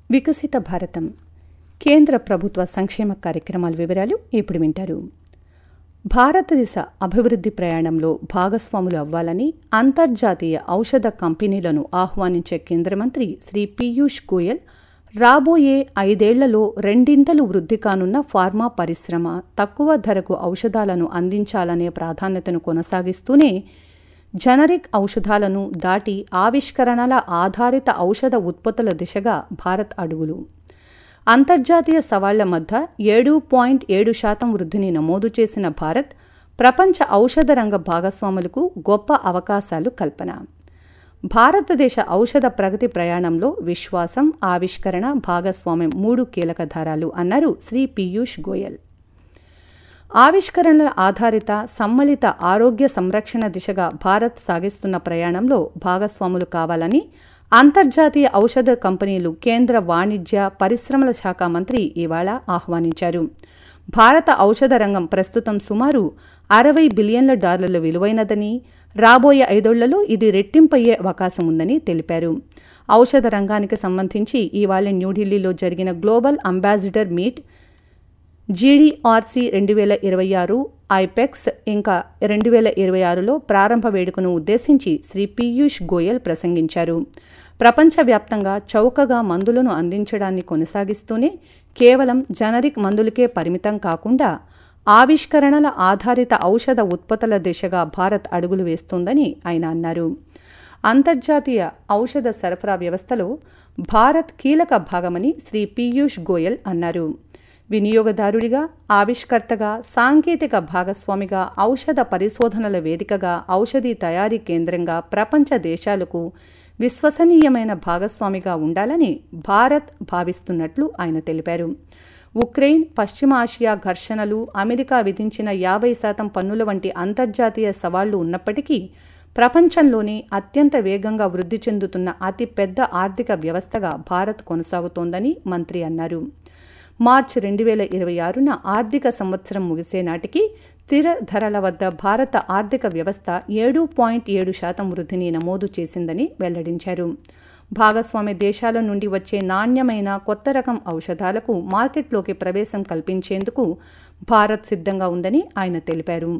వికసిత భారతం కేంద్ర ప్రభుత్వ సంక్షేమ కార్యక్రమాల వివరాలు ఇప్పుడు వింటారు భారతదేశ అభివృద్ధి ప్రయాణంలో భాగస్వాములు అవ్వాలని అంతర్జాతీయ ఔషధ కంపెనీలను ఆహ్వానించే కేంద్ర మంత్రి శ్రీ పీయూష్ గోయల్ రాబోయే ఐదేళ్లలో రెండింతలు వృద్ధి కానున్న ఫార్మా పరిశ్రమ తక్కువ ధరకు ఔషధాలను అందించాలనే ప్రాధాన్యతను కొనసాగిస్తూనే జనరిక్ ఔషధాలను దాటి ఆవిష్కరణల ఆధారిత ఔషధ ఉత్పత్తుల దిశగా భారత్ అడుగులు అంతర్జాతీయ సవాళ్ల మధ్య ఏడు పాయింట్ ఏడు శాతం వృద్ధిని నమోదు చేసిన భారత్ ప్రపంచ ఔషధ రంగ భాగస్వాములకు గొప్ప అవకాశాలు కల్పన భారతదేశ ఔషధ ప్రగతి ప్రయాణంలో విశ్వాసం ఆవిష్కరణ భాగస్వామ్యం మూడు కీలక ధారాలు అన్నారు శ్రీ పీయూష్ గోయల్ ఆవిష్కరణల ఆధారిత సమ్మళిత ఆరోగ్య సంరక్షణ దిశగా భారత్ సాగిస్తున్న ప్రయాణంలో భాగస్వాములు కావాలని అంతర్జాతీయ ఔషధ కంపెనీలు కేంద్ర వాణిజ్య పరిశ్రమల శాఖ మంత్రి ఇవాళ ఆహ్వానించారు భారత ఔషధ రంగం ప్రస్తుతం సుమారు అరవై బిలియన్ల డాలర్ల విలువైనదని రాబోయే ఐదేళ్లలో ఇది రెట్టింపయ్యే అవకాశం ఉందని తెలిపారు ఔషధ రంగానికి సంబంధించి ఇవాళ న్యూఢిల్లీలో జరిగిన గ్లోబల్ అంబాసిడర్ మీట్ జీడీఆర్సీ రెండు వేల ఇరవై ఆరు ఐపెక్స్ ఇంకా రెండు వేల ఇరవై ఆరులో ప్రారంభ వేడుకను ఉద్దేశించి శ్రీ పీయూష్ గోయల్ ప్రసంగించారు ప్రపంచవ్యాప్తంగా చౌకగా మందులను అందించడాన్ని కొనసాగిస్తూనే కేవలం జనరిక్ మందులకే పరిమితం కాకుండా ఆవిష్కరణల ఆధారిత ఔషధ ఉత్పత్తుల దిశగా భారత్ అడుగులు వేస్తోందని ఆయన అన్నారు అంతర్జాతీయ ఔషధ సరఫరా వ్యవస్థలో భారత్ కీలక భాగమని శ్రీ పీయూష్ గోయల్ అన్నారు వినియోగదారుడిగా ఆవిష్కర్తగా సాంకేతిక భాగస్వామిగా ఔషధ పరిశోధనల వేదికగా ఔషధి తయారీ కేంద్రంగా ప్రపంచ దేశాలకు విశ్వసనీయమైన భాగస్వామిగా ఉండాలని భారత్ భావిస్తున్నట్లు ఆయన తెలిపారు ఉక్రెయిన్ పశ్చిమ ఆసియా ఘర్షణలు అమెరికా విధించిన యాభై శాతం పన్నుల వంటి అంతర్జాతీయ సవాళ్లు ఉన్నప్పటికీ ప్రపంచంలోనే అత్యంత వేగంగా వృద్ధి చెందుతున్న అతిపెద్ద ఆర్థిక వ్యవస్థగా భారత్ కొనసాగుతోందని మంత్రి అన్నారు మార్చి రెండు వేల ఇరవై ఆరున ఆర్థిక సంవత్సరం ముగిసే నాటికి స్థిర ధరల వద్ద భారత ఆర్థిక వ్యవస్థ ఏడు పాయింట్ ఏడు శాతం వృద్ధిని నమోదు చేసిందని వెల్లడించారు భాగస్వామ్య దేశాల నుండి వచ్చే నాణ్యమైన కొత్త రకం ఔషధాలకు మార్కెట్లోకి ప్రవేశం కల్పించేందుకు భారత్ సిద్ధంగా ఉందని ఆయన తెలిపారు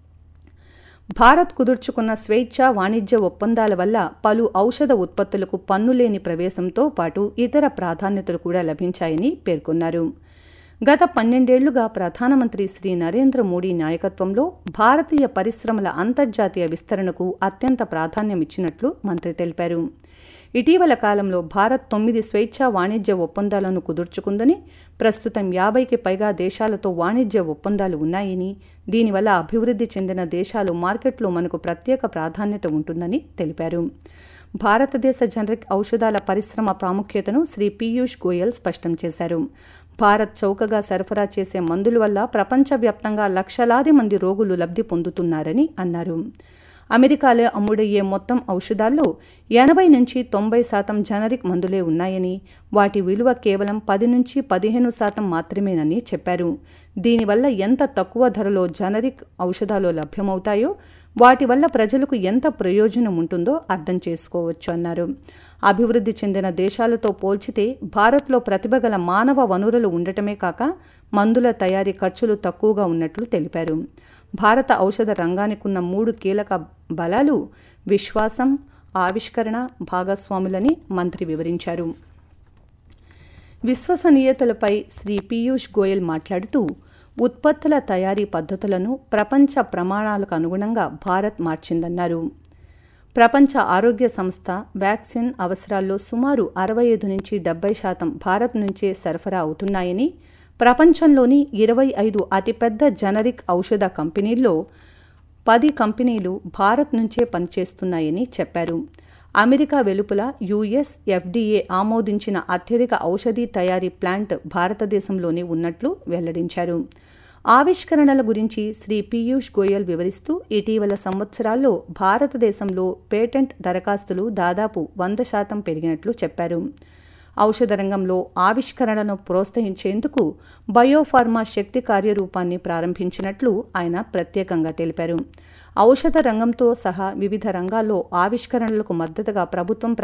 భారత్ కుదుర్చుకున్న స్వేచ్ఛ వాణిజ్య ఒప్పందాల వల్ల పలు ఔషధ ఉత్పత్తులకు పన్నులేని ప్రవేశంతో పాటు ఇతర ప్రాధాన్యతలు కూడా లభించాయని పేర్కొన్నారు గత పన్నెండేళ్లుగా ప్రధానమంత్రి శ్రీ నరేంద్ర మోడీ నాయకత్వంలో భారతీయ పరిశ్రమల అంతర్జాతీయ విస్తరణకు అత్యంత ప్రాధాన్యమిచ్చినట్లు మంత్రి తెలిపారు ఇటీవల కాలంలో భారత్ తొమ్మిది స్వేచ్ఛ వాణిజ్య ఒప్పందాలను కుదుర్చుకుందని ప్రస్తుతం యాభైకి పైగా దేశాలతో వాణిజ్య ఒప్పందాలు ఉన్నాయని దీనివల్ల అభివృద్ధి చెందిన దేశాలు మార్కెట్లో మనకు ప్రత్యేక ప్రాధాన్యత ఉంటుందని తెలిపారు భారతదేశ జనరిక్ ఔషధాల పరిశ్రమ ప్రాముఖ్యతను శ్రీ పీయూష్ గోయల్ స్పష్టం చేశారు భారత్ చౌకగా సరఫరా చేసే మందుల వల్ల ప్రపంచవ్యాప్తంగా లక్షలాది మంది రోగులు లబ్ధి పొందుతున్నారని అన్నారు అమెరికాలో అమ్ముడయ్యే మొత్తం ఔషధాల్లో ఎనభై నుంచి తొంభై శాతం జనరిక్ మందులే ఉన్నాయని వాటి విలువ కేవలం పది నుంచి పదిహేను శాతం మాత్రమేనని చెప్పారు దీనివల్ల ఎంత తక్కువ ధరలో జనరిక్ ఔషధాలు లభ్యమవుతాయో వాటి వల్ల ప్రజలకు ఎంత ప్రయోజనం ఉంటుందో అర్థం చేసుకోవచ్చు అన్నారు అభివృద్ధి చెందిన దేశాలతో పోల్చితే భారత్లో ప్రతిభ గల మానవ వనరులు ఉండటమే కాక మందుల తయారీ ఖర్చులు తక్కువగా ఉన్నట్లు తెలిపారు భారత ఔషధ రంగానికున్న మూడు కీలక బలాలు విశ్వాసం ఆవిష్కరణ భాగస్వాములని మంత్రి వివరించారు విశ్వసనీయతలపై శ్రీ పీయూష్ గోయల్ మాట్లాడుతూ ఉత్పత్తుల తయారీ పద్ధతులను ప్రపంచ ప్రమాణాలకు అనుగుణంగా భారత్ మార్చిందన్నారు ప్రపంచ ఆరోగ్య సంస్థ వ్యాక్సిన్ అవసరాల్లో సుమారు అరవై ఐదు నుంచి డెబ్బై శాతం భారత్ నుంచే సరఫరా అవుతున్నాయని ప్రపంచంలోని ఇరవై ఐదు అతిపెద్ద జనరిక్ ఔషధ కంపెనీల్లో పది కంపెనీలు భారత్ నుంచే పనిచేస్తున్నాయని చెప్పారు అమెరికా వెలుపల యుఎస్ ఎఫ్డీఏ ఆమోదించిన అత్యధిక ఔషధి తయారీ ప్లాంట్ భారతదేశంలోనే ఉన్నట్లు వెల్లడించారు ఆవిష్కరణల గురించి శ్రీ పీయూష్ గోయల్ వివరిస్తూ ఇటీవల సంవత్సరాల్లో భారతదేశంలో పేటెంట్ దరఖాస్తులు దాదాపు వంద శాతం పెరిగినట్లు చెప్పారు ఔషధ రంగంలో ఆవిష్కరణను ప్రోత్సహించేందుకు బయోఫార్మా శక్తి కార్యరూపాన్ని ప్రారంభించినట్లు ఆయన ప్రత్యేకంగా తెలిపారు ఔషధ రంగంతో సహా వివిధ రంగాల్లో ఆవిష్కరణలకు మద్దతుగా ప్రభుత్వం